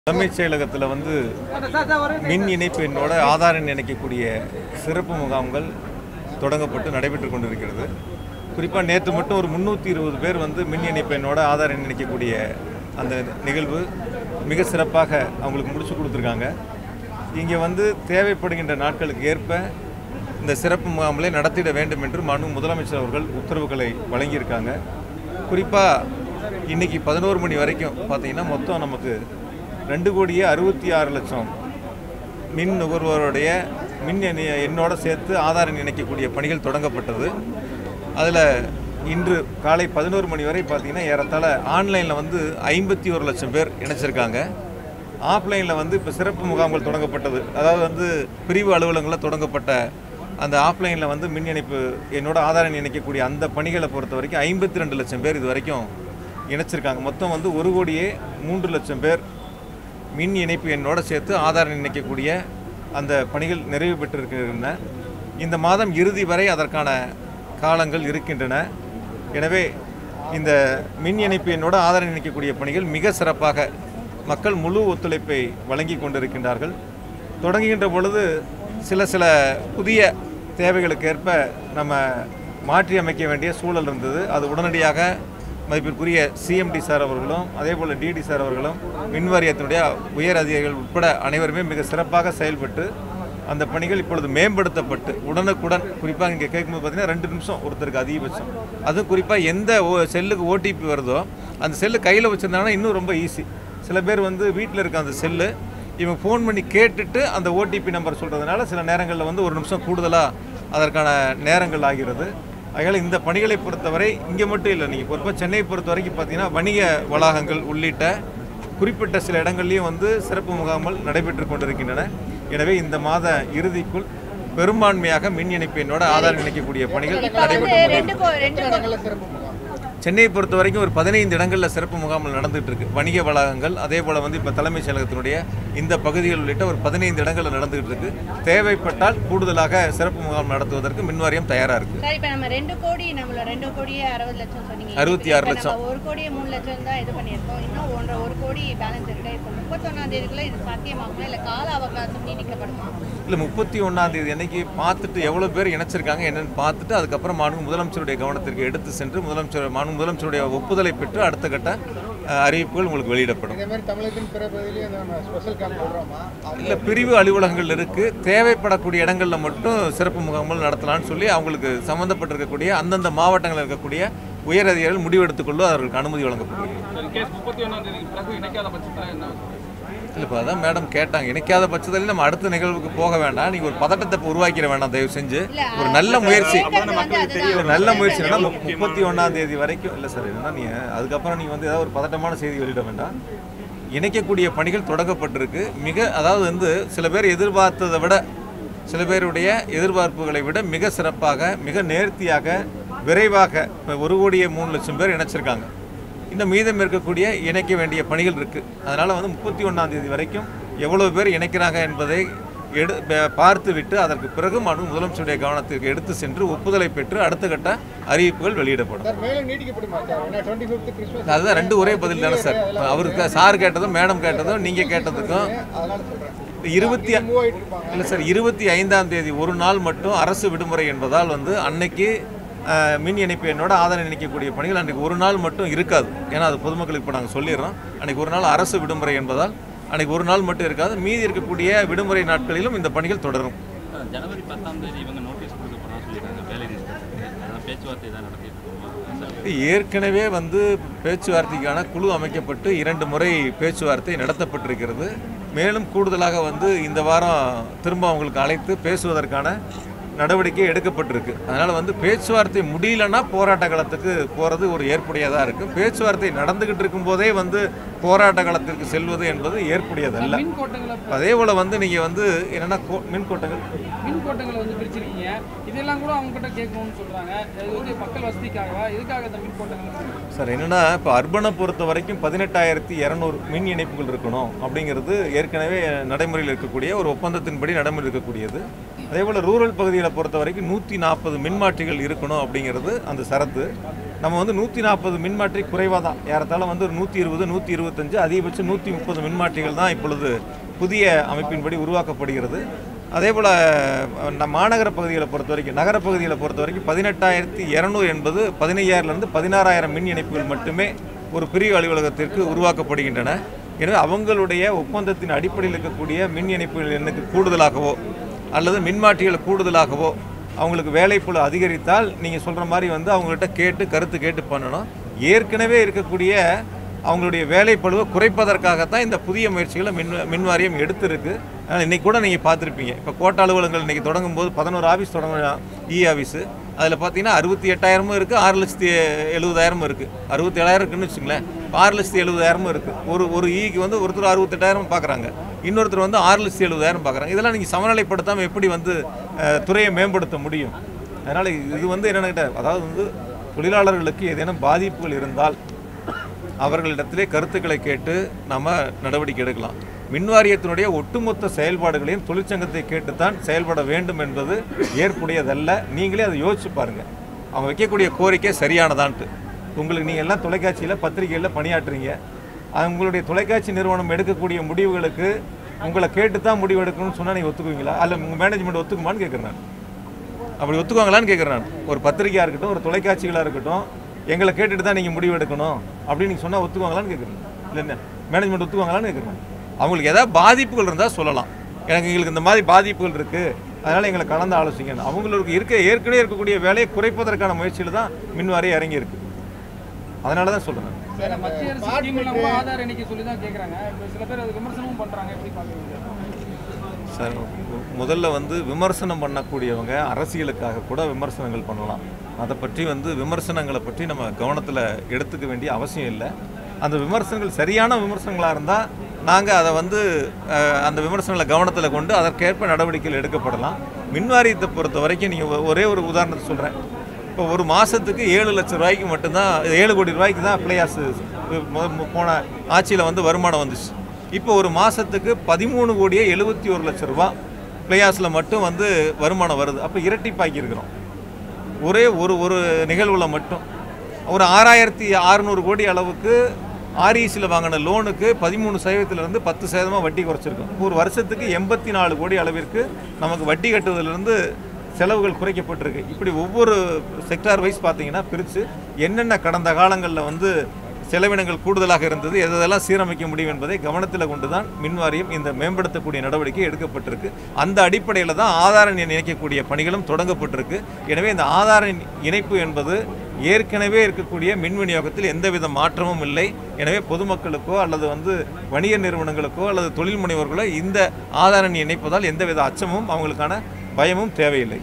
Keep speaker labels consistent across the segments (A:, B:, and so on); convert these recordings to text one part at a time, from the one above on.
A: தலைமைச் செயலகத்தில் வந்து மின் இணைப்பு எண்ணோட ஆதார் எண் இணைக்கக்கூடிய சிறப்பு முகாம்கள் தொடங்கப்பட்டு நடைபெற்று கொண்டிருக்கிறது குறிப்பாக நேற்று மட்டும் ஒரு முந்நூற்றி இருபது பேர் வந்து மின் இணைப்பு எண்ணோட ஆதார் எண் இணைக்கக்கூடிய அந்த நிகழ்வு மிக சிறப்பாக அவங்களுக்கு முடிச்சு கொடுத்துருக்காங்க இங்கே வந்து தேவைப்படுகின்ற நாட்களுக்கு ஏற்ப இந்த சிறப்பு முகாம்களை நடத்திட வேண்டும் என்று மனு முதலமைச்சர் அவர்கள் உத்தரவுகளை வழங்கியிருக்காங்க குறிப்பாக இன்னைக்கு பதினோரு மணி வரைக்கும் பார்த்தீங்கன்னா மொத்தம் நமக்கு ரெண்டு கோடியே அறுபத்தி ஆறு லட்சம் மின் நுகர்வோருடைய மின் எண்ணை எண்ணோட சேர்த்து ஆதார் எண் இணைக்கக்கூடிய பணிகள் தொடங்கப்பட்டது அதில் இன்று காலை பதினோரு மணி வரை பார்த்தீங்கன்னா ஏறத்தாழ ஆன்லைனில் வந்து ஐம்பத்தி ஒரு லட்சம் பேர் இணைச்சிருக்காங்க ஆஃப்லைனில் வந்து இப்போ சிறப்பு முகாம்கள் தொடங்கப்பட்டது அதாவது வந்து பிரிவு அலுவலகங்களில் தொடங்கப்பட்ட அந்த ஆஃப்லைனில் வந்து மின் இணைப்பு என்னோட ஆதார் எண் இணைக்கக்கூடிய அந்த பணிகளை பொறுத்த வரைக்கும் ஐம்பத்தி ரெண்டு லட்சம் பேர் இது வரைக்கும் இணைச்சிருக்காங்க மொத்தம் வந்து ஒரு கோடியே மூன்று லட்சம் பேர் மின் இணைப்பு எண்ணோட சேர்த்து ஆதார் எண் இணைக்கக்கூடிய அந்த பணிகள் நிறைவு பெற்றிருக்கின்றன இந்த மாதம் இறுதி வரை அதற்கான காலங்கள் இருக்கின்றன எனவே இந்த மின் இணைப்பு எண்ணோட ஆதார் எண் இணைக்கக்கூடிய பணிகள் மிக சிறப்பாக மக்கள் முழு ஒத்துழைப்பை வழங்கி கொண்டிருக்கின்றார்கள் தொடங்குகின்ற பொழுது சில சில புதிய தேவைகளுக்கு ஏற்ப நம்ம மாற்றி அமைக்க வேண்டிய சூழல் இருந்தது அது உடனடியாக மதிப்பிற்குரிய சிஎம்டி சார் அவர்களும் அதே போல் டிடி சார் அவர்களும் மின்வாரியத்தினுடைய உயர் அதிகாரிகள் உட்பட அனைவருமே மிக சிறப்பாக செயல்பட்டு அந்த பணிகள் இப்பொழுது மேம்படுத்தப்பட்டு உடனுக்குடன் குறிப்பாக இங்கே கேட்கும்போது பார்த்தீங்கன்னா ரெண்டு நிமிஷம் ஒருத்தருக்கு அதிகபட்சம் அதுவும் குறிப்பாக எந்த ஓ செல்லுக்கு ஓடிபி வருதோ அந்த செல்லு கையில் வச்சுருந்தாங்கன்னா இன்னும் ரொம்ப ஈஸி சில பேர் வந்து வீட்டில் இருக்க அந்த செல்லு இவங்க ஃபோன் பண்ணி கேட்டுட்டு அந்த ஓடிபி நம்பர் சொல்கிறதுனால சில நேரங்களில் வந்து ஒரு நிமிஷம் கூடுதலாக அதற்கான நேரங்கள் ஆகிறது அதனால் இந்த பணிகளை பொறுத்தவரை இங்கே மட்டும் இல்லை நீங்கள் பொறுப்பாக சென்னையை பொறுத்த வரைக்கும் பார்த்தீங்கன்னா வணிக வளாகங்கள் உள்ளிட்ட குறிப்பிட்ட சில இடங்கள்லையும் வந்து சிறப்பு முகாம்கள் நடைபெற்று கொண்டிருக்கின்றன எனவே இந்த மாத இறுதிக்குள் பெரும்பான்மையாக மின் இணைப்பு எண்ணோட ஆதார் இணைக்கக்கூடிய பணிகள்
B: இப்ப வந்து
A: நடைபெற்று
B: ரெண்டு கோ- ரெண்டு கோ-
A: சென்னையை பொறுத்த வரைக்கும் ஒரு பதினைந்து இடங்களில் சிறப்பு முகாம்கள் நடந்துகிட்டு இருக்கு வணிக வளாகங்கள் அதே போல் வந்து இப்போ தலைமைச் செயலகத்தினுடைய இந்த பகுதிகள் உள்ளிட்ட ஒரு பதினைந்து இடங்களில் நடந்துகிட்டு இருக்கு தேவைப்பட்டால் கூடுதலாக சிறப்பு முகாம் நடத்துவதற்கு மின்வாரியம் தயாராக இருக்கு
B: சார் இப்ப நம்ம ரெண்டு கோடி நம்மள ரெண்டு கோடியே அறுபது லட்சம் சொன்னீங்க
A: அறுபத்தி ஆறு
B: இப்ப
A: லட்சம்.
B: நம்ம ஒரு கோடியே மூணு லட்சம் தான் இது பண்ணியிருக்கோம் இன்னும் ஒன்றரை ஒரு கோடி பேலன்ஸ் இருக்கு இப்போ முப்பத்தொன்னாம் தேதிக்குள்ள இது சாத்தியமாகுமா இல்ல கால அவகாசம் நீடிக்கப்படுமா
A: இல்லை முப்பத்தி ஒன்றாம் தேதி அன்னைக்கு பார்த்துட்டு எவ்வளோ பேர் இணைச்சிருக்காங்க என்னன்னு பார்த்துட்டு அதுக்கப்புறம் மாண்பு முதலமைச்சருடைய கவனத்திற்கு எடுத்து சென்று முதலமைச்சர் மாண்பு முதலமைச்சருடைய ஒப்புதலை பெற்று அடுத்த கட்ட அஹ், அறிவிப்புகள் உங்களுக்கு வெளியிடப்படும்
C: இதே மாதிரி தமிழகத்தின் பிற பகுதியிலையும் நம்ம ஸ்பெஷல் கேம்ப் போடுறோமா
A: இல்லை பிரிவு அலுவலகங்கள் இருக்குது தேவைப்படக்கூடிய இடங்களில் மட்டும் சிறப்பு முகாம்கள் நடத்தலாம்னு சொல்லி அவங்களுக்கு சம்மந்தப்பட்டிருக்கக்கூடிய அந்தந்த மாவட்டங்களில் இருக்கக்கூடிய உயர் அதிகாரிகள் முடிவெடுத்துக்கொள்ள அவர்களுக்கு அனுமதி வழங்கப்படுகிறது
D: கேஸ் முப்பத்தி ஒன்றாம் தேதிக்கு பிறகு இணைக்காத பட்சத்தில் என்ன
A: இல்லை இப்போ அதான் மேடம் கேட்டாங்க இணைக்காத பட்சத்தில் நம்ம அடுத்த நிகழ்வுக்கு போக வேண்டாம் நீங்கள் ஒரு பதட்டத்தை இப்ப உருவாக்கிட வேண்டாம் தயவு செஞ்சு
B: இல்ல,
A: ஒரு நல்ல முயற்சி
B: கேட்கறது வந்து அதுதான்.
A: ஒரு நல்ல முயற்சி என்னன்னா முப்பத்தி ஒன்றாம் தேதி வரைக்கும் இல்லை சார் என்னன்னா நீங்கள் அதுக்கப்புறம் நீங்கள் வந்து ஏதாவது ஒரு பதட்டமான செய்தி வெளியிட வேண்டாம் இணைக்கக்கூடிய பணிகள் தொடங்கப்பட்டிருக்கு மிக அதாவது வந்து சில பேர் எதிர்பார்த்ததை விட சில பேருடைய எதிர்பார்ப்புகளை விட மிக சிறப்பாக மிக நேர்த்தியாக விரைவாக இப்போ ஒரு கோடியே மூணு லட்சம் பேர் இணைச்சிருக்காங்க இன்னும் மீதம் இருக்கக்கூடிய இணைக்க வேண்டிய பணிகள் இருக்குது அதனால் வந்து முப்பத்தி ஒன்றாம் தேதி வரைக்கும் எவ்வளவு பேர் இணைக்கிறாங்க என்பதை எடு ப- பார்த்து விட்டு அதற்கு பிறகு மனு முதலமைச்சருடைய கவனத்திற்கு எடுத்து சென்று ஒப்புதலை பெற்று அடுத்த கட்ட அறிவிப்புகள் வெளியிடப்படும்
C: சார் மேலும் நீட்டிக்கப்படுமா சார் ஏன்னா டுவெண்ட்டி ஃபிஃப்த் கிறிஸ்மஸ்
A: அதுதான் ரெண்டு ஒரே பதில் தானே சார் அவருக்கு சார் கேட்டதும் மேடம் கேட்டதும் நீங்கள் கேட்டதுக்கும்
C: அதனால சொல்றேன்
A: இருபத்தி
C: மூவ் ஆயிட்டு இருப்பாங்க
A: இல்லை சார் இருபத்தி ஐந்தாம் தேதி ஒரு நாள் மட்டும் அரசு விடுமுறை என்பதால் வந்து அன்னைக்கு அஹ், மின் இணைப்பு எண்ணோட ஆதாரம் இணைக்கக்கூடிய பணிகள் அன்றைக்கு ஒரு நாள் மட்டும் இருக்காது ஏன்னா அது பொதுமக்களுக்கு இப்போ நாங்கள் சொல்லிடுறோம் அன்றைக்கி ஒரு நாள் அரசு விடுமுறை என்பதால் அன்றைக்கி ஒரு நாள் மட்டும் இருக்காது மீதி இருக்கக்கூடிய விடுமுறை நாட்களிலும் இந்த பணிகள் தொடரும்
E: ஜனவரி பத்தாம் தேதி இவங்க நோட்டீஸ் கொடுக்க போறா சொல்லியிருக்காங்க வேலை நிறுத்தத்துக்கு அதான் பேச்சுவார்த்தை தான் நடத்திட்டு இருக்கோம்
A: ஏற்கனவே வந்து பேச்சுவார்த்தைக்கான குழு அமைக்கப்பட்டு இரண்டு முறை பேச்சுவார்த்தை நடத்தப்பட்டிருக்கிறது மேலும் கூடுதலாக வந்து இந்த வாரம் திரும்ப அவங்களுக்கு அழைத்து பேசுவதற்கான நடவடிக்கை எடுக்கப்பட்டிருக்கு அதனால் வந்து பேச்சுவார்த்தை முடியலன்னா போராட்ட களத்துக்கு போகிறது ஒரு ஏற்புடையதாக இருக்குது பேச்சுவார்த்தை நடந்துக்கிட்டு இருக்கும்போதே வந்து போராட்ட களத்திற்கு செல்வது என்பது ஏற்புடையதல்ல
D: மின் கோட்டங்களை
A: அதே போல் வந்து நீங்கள் வந்து என்னென்னா மின் கோட்டங்கள்
D: மின் கோட்டங்களை வந்து பிரிச்சிருக்கீங்க இதெல்லாம் கூட அவங்க கிட்ட கேட்கணும்னு சொல்றாங்க இது வந்து மக்கள் வசதிக்காகவா எதுக்காக இந்த மின் கோட்டங்கள்
A: சார் என்னன்னா இப்போ அர்பனை பொறுத்த வரைக்கும் பதினெட்டாயிரத்தி இரநூறு மின் இணைப்புகள் இருக்கணும் அப்படிங்கிறது ஏற்கனவே நடைமுறையில் இருக்கக்கூடிய ஒரு ஒப்பந்தத்தின்படி நடைமுறையில் இருக்கக்கூடியது அதே போல் ரூரல் பகுதிகளை பொறுத்த வரைக்கும் நூற்றி நாற்பது மின்மாற்றிகள் இருக்கணும் அப்படிங்கிறது அந்த சரத்து நம்ம வந்து நூற்றி நாற்பது மின்மாற்றி குறைவாக தான் ஏறத்தாழ வந்து ஒரு நூற்றி இருபது நூற்றி இருபத்தஞ்சு அதிகபட்சம் நூற்றி முப்பது மின்மாற்றிகள் தான் இப்பொழுது புதிய அமைப்பின்படி உருவாக்கப்படுகிறது அதே போல் நம்ம மாநகர பகுதிகளை பொறுத்த வரைக்கும் நகர பகுதிகளை பொறுத்த வரைக்கும் பதினெட்டாயிரத்தி இரநூறு என்பது பதினையாயிரம்லேருந்து பதினாறாயிரம் மின் இணைப்புகள் மட்டுமே ஒரு பிரிவு அலுவலகத்திற்கு உருவாக்கப்படுகின்றன எனவே அவங்களுடைய ஒப்பந்தத்தின் அடிப்படையில் இருக்கக்கூடிய மின் இணைப்புகள் எண்ணுக்கு கூடுதலாகவோ அல்லது மின்மாற்றிகள் கூடுதலாகவோ அவங்களுக்கு வேலைப்பளு அதிகரித்தால் நீங்கள் சொல்கிற மாதிரி வந்து அவங்கள்ட்ட கேட்டு கருத்து கேட்டு பண்ணணும் ஏற்கனவே இருக்கக்கூடிய அவங்களுடைய வேலைப்பளுவை குறைப்பதற்காகத்தான் இந்த புதிய முயற்சிகளை மின் மின் வாரியம் எடுத்திருக்கு அதனால் இன்றைக்கி கூட நீங்கள் பார்த்துருப்பீங்க இப்போ கோட்ட அலுவலகங்கள் இன்றைக்கி தொடங்கும் போது பதினோரு ஆஃபீஸ் தொடங்கலாம் இ ஆஃபீஸு அதில் பார்த்தீங்கன்னா அறுபத்தி எட்டாயிரமும் இருக்குது ஆறு லட்சத்தி எழுபதாயிரமும் இருக்குது அறுபத்தி ஏழாயிரம் இருக்குன்னு வச்சுங்களேன் இப்போ ஆறு லட்சத்தி எழுபதாயிரமும் இருக்குது ஒரு ஒரு ஈக்கு வந்து ஒருத்தர் அறுபத்தெட்டாயிரம் பார்க்குறாங்க இன்னொருத்தர் வந்து ஆறு லட்சத்தி எழுபதாயிரம் பார்க்குறாங்க இதெல்லாம் நீங்கள் சமநிலைப்படுத்தாமல் எப்படி வந்து அஹ், துறையை மேம்படுத்த முடியும் அதனால் இது வந்து என்னென்னு கேட்டால் அதாவது வந்து தொழிலாளர்களுக்கு ஏதேனும் பாதிப்புகள் இருந்தால் அவர்களிடத்திலே கருத்துக்களை கேட்டு நம்ம நடவடிக்கை எடுக்கலாம் மின்வாரியத்தினுடைய ஒட்டுமொத்த செயல்பாடுகளையும் தொழிற்சங்கத்தை கேட்டுத்தான் செயல்பட வேண்டும் என்பது ஏற்புடையதல்ல நீங்களே அதை யோசிச்சு பாருங்க அவங்க வைக்கக்கூடிய கோரிக்கை சரியானதான்ட்டு உங்களுக்கு நீங்கள் எல்லாம் தொலைக்காட்சியில் பத்திரிகையில் பணியாற்றுறீங்க அது உங்களுடைய தொலைக்காட்சி நிறுவனம் எடுக்கக்கூடிய முடிவுகளுக்கு உங்களை கேட்டு தான் முடிவு எடுக்கணும்னு சொன்னால் நீங்கள் ஒத்துக்குவீங்களா அல்ல உங்கள் மேனேஜ்மெண்ட் ஒத்துக்குமான்னு கேட்குறேன் நான் அப்படி ஒத்துக்குவாங்களான்னு கேட்குறேன் நான் ஒரு பத்திரிக்கையாக இருக்கட்டும் ஒரு தொலைக்காட்சிகளாக இருக்கட்டும் எங்களை கேட்டுட்டு தான் நீங்கள் முடிவு எடுக்கணும் அப்படின்னு நீங்கள் சொன்னால் ஒத்துக்குவாங்களான்னு கேட்குறேன் இல்லை என்ன மேனேஜ்மெண்ட் ஒத்துக்குவாங்களான்னு கேட்குறேன் அவங்களுக்கு ஏதாவது பாதிப்புகள் இருந்தால் சொல்லலாம் எனக்கு எங்களுக்கு இந்த மாதிரி பாதிப்புகள் இருக்குது அதனால் எங்களை கலந்து ஆலோசிக்கணும் அவங்களுக்கு இருக்க ஏற்கனவே இருக்கக்கூடிய வேலையை குறைப்பதற்கான முயற்சியில் தான் மின்வாரியம் இறங்கியிருக்கு அதனால தான் சொல்கிறேன்
D: சார் மத்திய அரசு ஸ்கீம் எல்லாம் கூட ஆதார் எண்ணிக்கை சொல்லி தான் கேட்குறாங்க இப்போ சில பேர் அது விமர்சனமும் பண்ணுறாங்க எப்படி பார்க்குறீங்க
A: சார் முதல்ல வந்து விமர்சனம் பண்ணக்கூடியவங்க அரசியலுக்காக கூட விமர்சனங்கள் பண்ணலாம் அதை பற்றி வந்து விமர்சனங்களை பற்றி நம்ம கவனத்தில் எடுத்துக்க வேண்டிய அவசியம் இல்லை அந்த விமர்சனங்கள் சரியான விமர்சனங்களாக இருந்தால் நாங்கள் அதை வந்து அஹ், அந்த விமர்சனங்களை கவனத்தில் கொண்டு அதற்கேற்ப நடவடிக்கைகள் எடுக்கப்படலாம் மின்வாரியத்தை பொறுத்த வரைக்கும் நீங்கள் ஒரே ஒரு உதாரணத்தை சொல்கிறேன் இப்போ ஒரு மாதத்துக்கு ஏழு லட்சம் ரூபாய்க்கு மட்டும்தான் ஏழு கோடி ரூபாய்க்கு தான் பிளேயாஸ் போன ஆட்சியில் வந்து வருமானம் வந்துச்சு இப்போ ஒரு மாதத்துக்கு பதிமூணு கோடியே எழுபத்தி ஒரு லட்ச ரூபா பிளேயாஸில் மட்டும் வந்து வருமானம் வருது அப்போ இரட்டிப்பாக்கி இருக்கிறோம் ஒரே ஒரு ஒரு நிகழ்வில் மட்டும் ஒரு ஆறாயிரத்தி அறுநூறு கோடி அளவுக்கு ஆர்இசியில் வாங்கின லோனுக்கு பதிமூணு சதவீதத்திலிருந்து பத்து சதவீதமாக வட்டி குறைச்சிருக்கோம் ஒரு வருஷத்துக்கு எண்பத்தி நாலு கோடி அளவிற்கு நமக்கு வட்டி கட்டுவதிலிருந்து செலவுகள் குறைக்கப்பட்டிருக்கு இப்படி ஒவ்வொரு செக்டார் வைஸ் பார்த்தீங்கன்னா பிரித்து என்னென்ன கடந்த காலங்களில் வந்து செலவினங்கள் கூடுதலாக இருந்தது எதெல்லாம் சீரமைக்க முடியும் என்பதை கவனத்தில் கொண்டு தான் மின்வாரியம் இந்த மேம்படுத்தக்கூடிய நடவடிக்கை எடுக்கப்பட்டிருக்கு அந்த அடிப்படையில் தான் ஆதார எண் இணைக்கக்கூடிய பணிகளும் தொடங்கப்பட்டிருக்கு எனவே இந்த ஆதார எண் இணைப்பு என்பது ஏற்கனவே இருக்கக்கூடிய மின் விநியோகத்தில் எந்தவித மாற்றமும் இல்லை எனவே பொதுமக்களுக்கோ அல்லது வந்து வணிக நிறுவனங்களுக்கோ அல்லது தொழில் முனைவோர்களோ இந்த ஆதார எண் இணைப்பதால் எந்தவித அச்சமும் அவங்களுக்கான பயமும் தேவையில்லை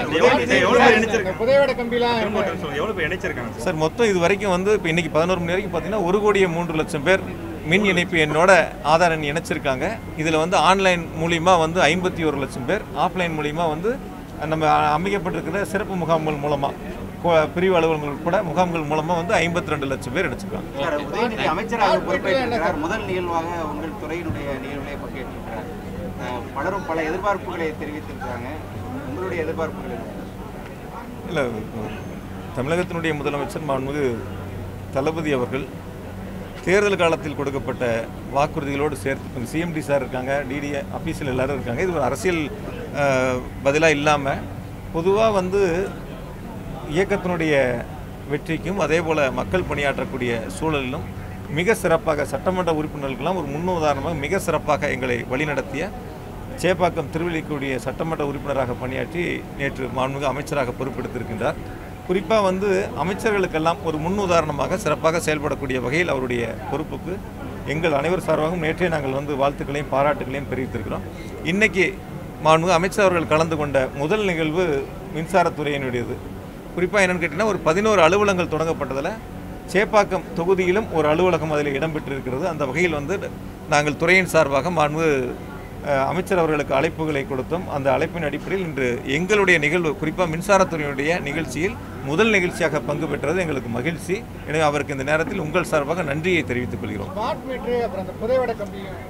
C: இந்த புதையோட கம்பிலாம்
F: எவ்வளவு பேர் இணைச்சிருக்காங்க
A: சார் மொத்தம் இது வரைக்கும் வந்து இப்போ இன்னைக்கு பதினோரு மணி வரைக்கும் பார்த்தீங்கன்னா ஒரு கோடியே மூன்று லட்சம் பேர் மின் இணைப்பு என்னோட ஆதார் எண் இணைச்சிருக்காங்க இதில் வந்து ஆன்லைன் மூலியமாக வந்து ஐம்பத்தி ஒரு லட்சம் பேர் ஆஃப்லைன் மூலியமாக வந்து நம்ம அமைக்கப்பட்டிருக்கிற சிறப்பு முகாம்கள் மூலமாக பிரிவு அலுவலகங்கள் உட்பட முகாம்கள் மூலமாக வந்து ஐம்பத்தி ரெண்டு லட்சம் பேர் இணைச்சிருக்காங்க
G: சார் உதயநிதி அமைச்சராக பொறுப்பேற்றிருக்கிறார் முதல் நிகழ்வாக உங்கள் துறையினுடைய நிகழ்வுகளை பங்கேற்றிருக்கிறார் அஹ் பலரும் பல எதிர்பார்ப்புகளை தெரிவித்திருக்கிறாங்க உங்களுடைய எதிர்பார்ப்புகள் என்ன?
A: இல்லை தமிழகத்தினுடைய முதலமைச்சர் மாண்புமிகு தளபதி அவர்கள் தேர்தல் காலத்தில் கொடுக்கப்பட்ட வாக்குறுதிகளோடு சேர்த்து இப்போ சிஎம்டி சார் இருக்காங்க டிடி அஃபீஸில் எல்லாரும் இருக்காங்க இது ஒரு அரசியல் பதிலாக இல்லாமல் பொதுவாக வந்து இயக்கத்தினுடைய வெற்றிக்கும் அதே போல் மக்கள் பணியாற்றக்கூடிய சூழலிலும் மிக சிறப்பாக சட்டமன்ற உறுப்பினர்களுக்கெல்லாம் ஒரு முன்னுதாரணமாக மிக சிறப்பாக எங்களை வழிநடத்திய சேப்பாக்கம் திருவள்ளிக்குடிய சட்டமன்ற உறுப்பினராக பணியாற்றி நேற்று மாண்புமிகு அமைச்சராக பொறுப்பெடுத்திருக்கின்றார் குறிப்பாக வந்து அமைச்சர்களுக்கெல்லாம் ஒரு முன்னுதாரணமாக சிறப்பாக செயல்படக்கூடிய வகையில் அவருடைய பொறுப்புக்கு எங்கள் அனைவர் சார்பாகவும் நேற்றே நாங்கள் வந்து வாழ்த்துக்களையும் பாராட்டுகளையும் தெரிவித்திருக்கிறோம் இன்னைக்கு மாண்புமிகு அமைச்சர் அவர்கள் கலந்து கொண்ட முதல் நிகழ்வு மின்சாரத்துறையினுடையது குறிப்பாக என்னென்னு கேட்டிங்கன்னா ஒரு பதினோரு அலுவலகங்கள் தொடங்கப்பட்டதில் சேப்பாக்கம் தொகுதியிலும் ஒரு அலுவலகம் அதில் இடம்பெற்றிருக்கிறது அந்த வகையில் வந்து நாங்கள் துறையின் சார்பாக மாண்பு அஹ், அமைச்சர் அவர்களுக்கு அழைப்புகளை கொடுத்தோம் அந்த அழைப்பின் அடிப்படையில் இன்று எங்களுடைய நிகழ்வு குறிப்பாக மின்சாரத்துறையினுடைய நிகழ்ச்சியில் முதல் நிகழ்ச்சியாக பங்கு பெற்றது எங்களுக்கு மகிழ்ச்சி எனவே அவருக்கு இந்த நேரத்தில் உங்கள் சார்பாக நன்றியை தெரிவித்துக் கொள்கிறோம்
C: ஸ்மார்ட் மீட்ரு அப்புறம் அந்த புதையோட கம்பி அந்த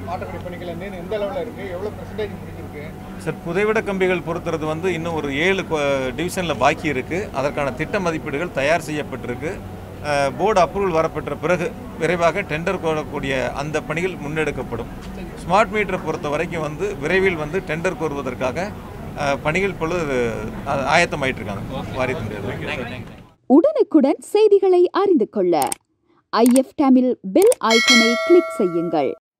C: மாற்றக்கூடிய பணிகள் என்ன எந்த அளவில் இருக்கு எவ்வளவு பெர்சன்டேஜ் முடிஞ்சிருக்கு
A: சார் புதைவிட கம்பிகள் பொறுத்துறது வந்து இன்னும் ஒரு ஏழு டிவிஷனில் பாக்கி இருக்குது அதற்கான திட்ட மதிப்பீடுகள் தயார் செய்யப்பட்டிருக்கு போர்டு அப்ரூவல் வரப்பெற்ற பிறகு விரைவாக டெண்டர் கோரக்கூடிய அந்த பணிகள் முன்னெடுக்கப்படும் ஸ்மார்ட் மீட்டரை பொறுத்த வரைக்கும் வந்து விரைவில் வந்து டெண்டர் கோருவதற்காக அஹ், பணிகள் இப்பொழுது அஹ், ஆயத்தமாயிட்டு இருக்காங்க வாரியத்தினுடைய
F: உடனுக்குடன் செய்திகளை அறிந்து கொள்ள ஐஎஃப் தமிழ் பெல் ஐக்கனை கிளிக் செய்யுங்கள்